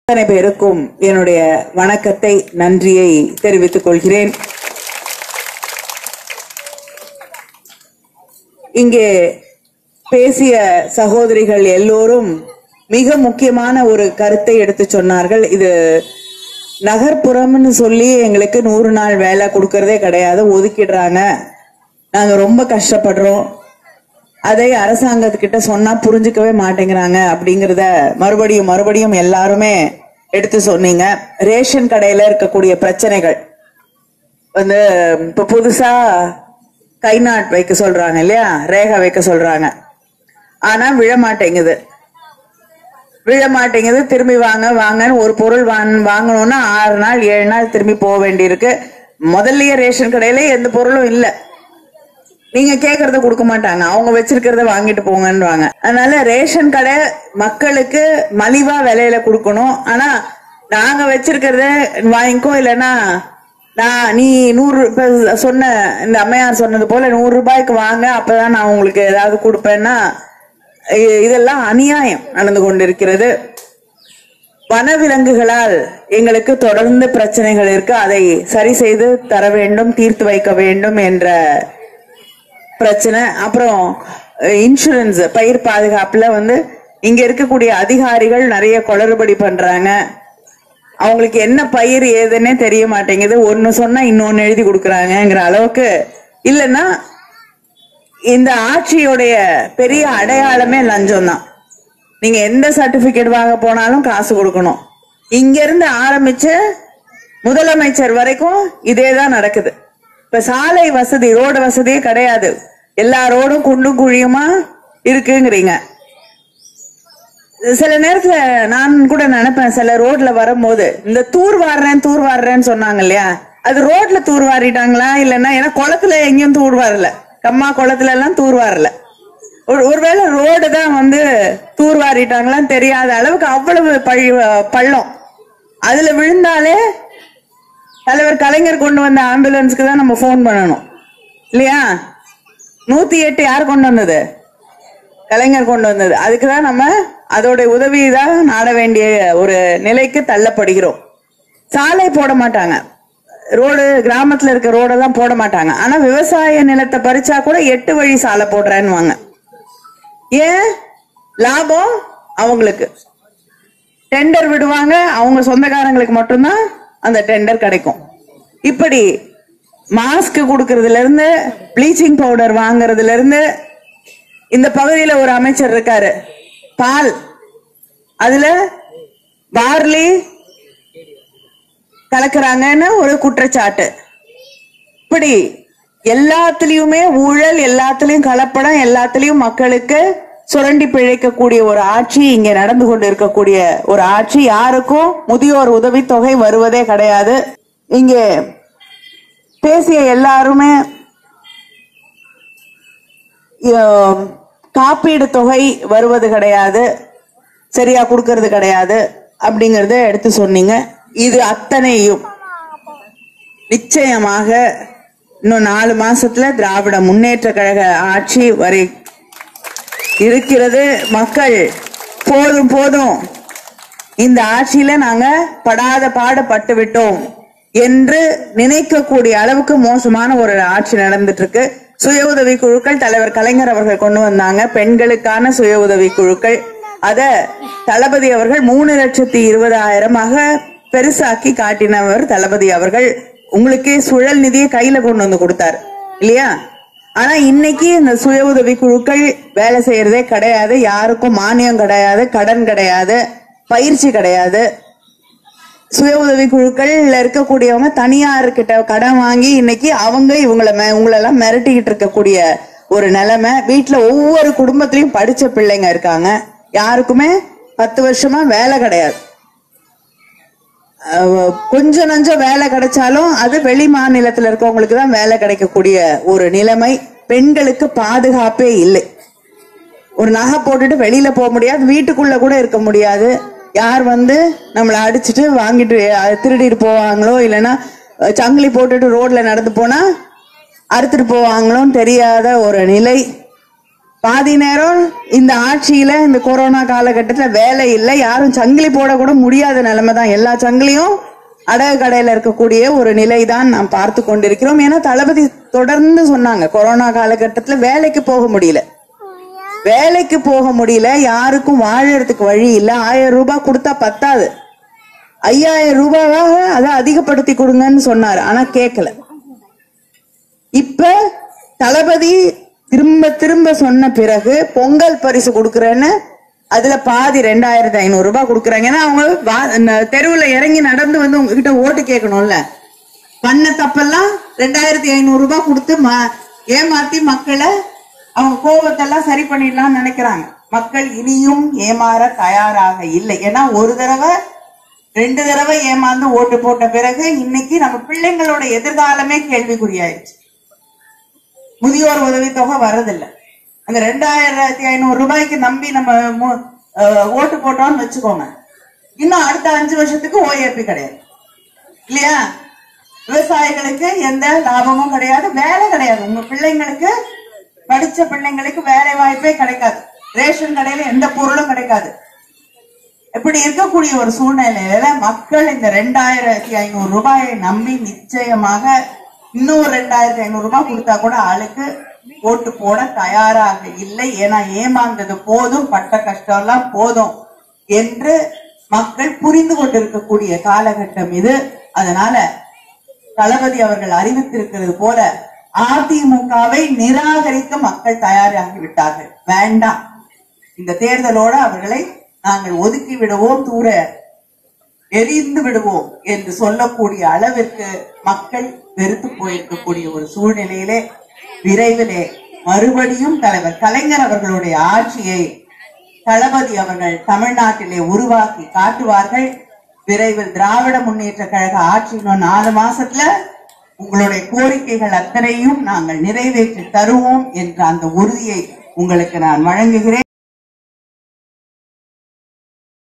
அத்தனை பேருக்கும் என்னுடைய வணக்கத்தை நன்றியை தெரிவித்துக் கொள்கிறேன் இங்கே பேசிய சகோதரிகள் எல்லோரும் மிக முக்கியமான ஒரு கருத்தை எடுத்து சொன்னார்கள் இது நகர்ப்புறம்னு சொல்லி எங்களுக்கு நூறு நாள் வேலை கொடுக்கறதே கிடையாது ஒதுக்கிடுறாங்க நாங்க ரொம்ப கஷ்டப்படுறோம் அதை அரசாங்கத்துக்கிட்ட சொன்னா புரிஞ்சுக்கவே மாட்டேங்கிறாங்க அப்படிங்கறத மறுபடியும் மறுபடியும் எல்லாருமே எடுத்து சொன்னீங்க ரேஷன் கடையில இருக்கக்கூடிய பிரச்சனைகள் வந்து இப்ப புதுசா கை நாட் வைக்க சொல்றாங்க இல்லையா ரேகை வைக்க சொல்றாங்க ஆனா விழ மாட்டேங்குது விழ மாட்டேங்குது திரும்பி வாங்க வாங்கன்னு ஒரு பொருள் வாங்க வாங்கணும்னா ஆறு நாள் ஏழு நாள் திரும்பி போக வேண்டியிருக்கு முதல்லயே ரேஷன் கடையில எந்த பொருளும் இல்லை நீங்க கேக்குறத கொடுக்க மாட்டாங்க அவங்க வச்சிருக்கிறத வாங்கிட்டு போங்கன்னுவாங்க அதனால ரேஷன் கடை மக்களுக்கு மலிவா விலையில கொடுக்கணும் ஆனா நாங்க வச்சிருக்கிறத வாங்கிக்கோ இல்லைன்னா நான் நீ நூறு இப்ப சொன்ன இந்த அம்மையார் சொன்னது போல நூறு ரூபாய்க்கு வாங்க அப்பதான் நான் உங்களுக்கு ஏதாவது கொடுப்பேன்னா இ- இதெல்லாம் அநியாயம் நடந்து கொண்டிருக்கிறது வனவிலங்குகளால் எங்களுக்கு தொடர்ந்து பிரச்சனைகள் இருக்கு அதை சரி செய்து தர வேண்டும் தீர்த்து வைக்க வேண்டும் என்ற பிரச்சனை அப்புறம் இன்சூரன்ஸ் பயிர் பாதுகாப்புல வந்து இங்க இருக்கக்கூடிய அதிகாரிகள் நிறைய குளறுபடி பண்றாங்க அவங்களுக்கு என்ன பயிர் ஏதுன்னே தெரிய மாட்டேங்குது ஒன்னு சொன்னா இன்னொன்னு எழுதி கொடுக்குறாங்கங்கிற அளவுக்கு இல்லைன்னா இந்த ஆட்சியுடைய பெரிய அடையாளமே லஞ்சம் தான் நீங்க எந்த சர்டிபிகேட் வாங்க போனாலும் காசு கொடுக்கணும் இங்க இருந்து ஆரம்பிச்சு முதலமைச்சர் வரைக்கும் இதே தான் நடக்குது இப்ப சாலை வசதி ரோடு வசதியே கிடையாது எல்லா ரோடும் குண்டும் குழியுமா இருக்குங்கிறீங்க சில நேரத்துல நான் கூட நினைப்பேன் சில ரோட்ல வரும்போது இந்த தூர் வாடுறேன் தூர் வாடுறேன்னு சொன்னாங்க இல்லையா அது ரோட்ல தூர் வாரிட்டாங்களா இல்லைன்னா ஏன்னா குளத்துல எங்கேயும் தூர் வாரல கம்மா குளத்துல எல்லாம் தூர் வாரல ஒரு ஒருவேளை ரோடு தான் வந்து தூர் வாரிட்டாங்களான்னு தெரியாத அளவுக்கு அவ்வளவு பழி பள்ளம் அதுல விழுந்தாலே தலைவர் கலைஞர் கொண்டு வந்த ஆம்புலன்ஸ்க்கு தான் நம்ம ஃபோன் பண்ணணும் இல்லையா நூத்தி எட்டு யார் கொண்டு வந்தது கலைஞர் கொண்டு வந்தது அதுக்கு தான் நம்ம அதோட உதவி தான் நாட வேண்டிய ஒரு நிலைக்கு தள்ளப்படுகிறோம் சாலை போட மாட்டாங்க ரோடு கிராமத்துல இருக்க ரோடெல்லாம் போட மாட்டாங்க ஆனா விவசாய நிலத்தை பறிச்சா கூட எட்டு வழி சாலை போடுறேன்னுவாங்க ஏன் லாபம் அவங்களுக்கு டெண்டர் விடுவாங்க அவங்க சொந்தக்காரங்களுக்கு மட்டும்தான் அந்த டெண்டர் கிடைக்கும் இப்படி மாஸ்க் கொடுக்கறதுல இருந்து ப்ளீச்சிங் பவுடர் வாங்குறதுல இருந்து இந்த பகுதியில ஒரு அமைச்சர் இருக்காரு பால் அதுல பார்லி கலக்குறாங்கன்னு ஒரு குற்றச்சாட்டு இப்படி எல்லாத்துலயுமே ஊழல் எல்லாத்துலயும் கலப்படம் எல்லாத்துலயும் மக்களுக்கு சுரண்டி பிழைக்கக்கூடிய ஒரு ஆட்சி இங்க நடந்து கொண்டு இருக்கக்கூடிய ஒரு ஆட்சி யாருக்கும் முதியோர் உதவித்தொகை வருவதே கிடையாது இங்கே பேசிய எல்லாருமே ஆஹ், காப்பீடு தொகை வருவது கிடையாது சரியா கொடுக்கறது கிடையாது அப்படிங்கறத எடுத்து சொன்னீங்க இது அத்தனையும் நிச்சயமாக இன்னும் நாலு மாசத்துல திராவிட முன்னேற்ற கழக ஆட்சி வரை இருக்கிறது மக்கள் போதும் போதும் இந்த ஆட்சியில நாங்க படாத பாடுபட்டு விட்டோம் என்று நினைக்கக்கூடிய அளவுக்கு மோசமான ஒரு ஆட்சி நடந்துட்டு இருக்கு சுய உதவி குழுக்கள் தலைவர் கலைஞர் அவர்கள் கொண்டு வந்தாங்க பெண்களுக்கான சுய உதவி குழுக்கள் அத தளபதி அவர்கள் மூணு லட்சத்தி இருபதாயிரமாக பெருசாக்கி காட்டினவர் தளபதி அவர்கள் உங்களுக்கே சுழல் நிதியை கையில கொண்டு வந்து கொடுத்தாரு இல்லையா ஆனா இன்னைக்கு இந்த சுய உதவி குழுக்கள் வேலை செய்யறதே கிடையாது யாருக்கும் மானியம் கிடையாது கடன் கிடையாது பயிற்சி கிடையாது சுய உதவி குழுக்கள்ல இருக்கக்கூடியவங்க தனியார் கிட்ட கடன் வாங்கி இன்னைக்கு அவங்க இவங்கள மெ- உங்களெல்லாம் மிரட்டிக்கிட்டு இருக்கக்கூடிய ஒரு நிலைமை வீட்டுல ஒவ்வொரு குடும்பத்திலயும் படிச்ச பிள்ளைங்க இருக்காங்க யாருக்குமே பத்து வருஷமா வேலை கிடையாது அஹ் கொஞ்சம் நஞ்சம் வேலை கிடைச்சாலும் அது வெளி மாநிலத்துல இருக்கவங்களுக்கு தான் வேலை கிடைக்கக்கூடிய ஒரு நிலைமை பெண்களுக்கு பாதுகாப்பே இல்லை ஒரு நகை போட்டுட்டு வெளியில போக முடியாது வீட்டுக்குள்ள கூட இருக்க முடியாது யார் வந்து நம்மளை அடிச்சுட்டு வாங்கிட்டு அஹ், திருடிட்டு போவாங்களோ இல்லைன்னா அஹ், சங்கிலி போட்டுட்டு ரோட்ல நடந்து போனா அறுத்துட்டு போவாங்களோன்னு தெரியாத ஒரு நிலை பாதி நேரம் இந்த ஆட்சியில இந்த கொரோனா காலகட்டத்துல வேலை இல்லை யாரும் சங்கிலி போட கூட முடியாத நிலைமை தான் எல்லா சங்கிலியும் அடகு கடையில இருக்கக்கூடிய ஒரு நிலை தான் நாம் பார்த்து கொண்டிருக்கிறோம் ஏன்னா தளபதி தொடர்ந்து சொன்னாங்க கொரோனா காலகட்டத்துல வேலைக்கு போக முடியல வேலைக்கு போக முடியல யாருக்கும் வாழறதுக்கு வழி இல்ல ஆயிரம் ரூபாய் கொடுத்தா பத்தாது ஐயாயிரம் ரூபாவாக அதை அதிகப்படுத்தி கொடுங்கன்னு சொன்னாரு ஆனா கேட்கல இப்ப தளபதி திரும்ப திரும்ப சொன்ன பிறகு பொங்கல் பரிசு கொடுக்கறேன்னு அதுல பாதி ரெண்டாயிரத்தி ஐநூறு ரூபாய் கொடுக்குறாங்க ஏன்னா அவங்க வா- ந- தெருவுல இறங்கி நடந்து வந்து உங்ககிட்ட ஓட்டு கேட்கணும்ல பண்ண தப்பெல்லாம் ரெண்டாயிரத்தி ஐநூறு ரூபாய் கொடுத்து ம- ஏமாத்தி மக்களை அவங்க கோபத்தெல்லாம் சரி பண்ணிடலாம்னு நினைக்கிறாங்க மக்கள் இனியும் ஏமாற தயாராக இல்லை ஏன்னா ஒரு தடவை ரெண்டு தடவை ஏமாந்து ஓட்டு போட்ட பிறகு இன்னைக்கு நம்ம பிள்ளைங்களோட எதிர்காலமே கேள்விக்குறியாயிருச்சு முதியோர் உதவித்தொகை வர்றதில்லை அந்த ரெண்டாயிரத்தி ஐநூறு ரூபாய்க்கு நம்பி நம்ம மு- அஹ், ஓட்டு போட்டோம்னு வச்சுக்கோங்க இன்னும் அடுத்த அஞ்சு வருஷத்துக்கு ஓஏபி கிடையாது இல்லையா விவசாயிகளுக்கு எந்த லாபமும் கிடையாது வேலை கிடையாது உங்க பிள்ளைங்களுக்கு படிச்ச பிள்ளைங்களுக்கு வேலை வாய்ப்பே கிடைக்காது ரேஷன் கடையில எந்த பொருளும் கிடைக்காது இப்படி இருக்கக்கூடிய ஒரு சூழ்நிலையில மக்கள் இந்த ரெண்டாயிரத்தி ஐநூறு ரூபாயை நம்பி நிச்சயமாக இன்னும் ரெண்டாயிரத்தி ஐநூறு ரூபாய் கொடுத்தா கூட ஆளுக்கு ஓட்டு போட தயாராக இல்லை ஏன்னா ஏமாந்தது போதும் பட்ட கஷ்டம் எல்லாம் போதும் என்று மக்கள் புரிந்து கொண்டிருக்கக்கூடிய காலகட்டம் இது அதனால தளபதி அவர்கள் அறிவித்திருக்கிறது போல அதிமுகவை நிராகரிக்க மக்கள் தயாராகி விட்டார்கள் வேண்டாம் இந்த தேர்தலோட அவர்களை நாங்கள் ஒதுக்கி விடுவோம் தூர எரிந்து விடுவோம் என்று சொல்லக்கூடிய அளவிற்கு மக்கள் வெறுத்து போயிருக்கக்கூடிய ஒரு சூழ்நிலையிலே விரைவிலே மறுபடியும் தலைவர் கலைஞர் அவர்களுடைய ஆட்சியை தளபதி அவர்கள் தமிழ்நாட்டிலே உருவாக்கி காட்டுவார்கள் விரைவில் திராவிட முன்னேற்ற கழக ஆட்சி இன்னும் நாலு மாசத்துல உங்களுடைய கோரிக்கைகள் அத்தனையும் நாங்கள் நிறைவேற்றி தருவோம் என்ற அந்த உறுதியை உங்களுக்கு நான் வழங்குகிறேன்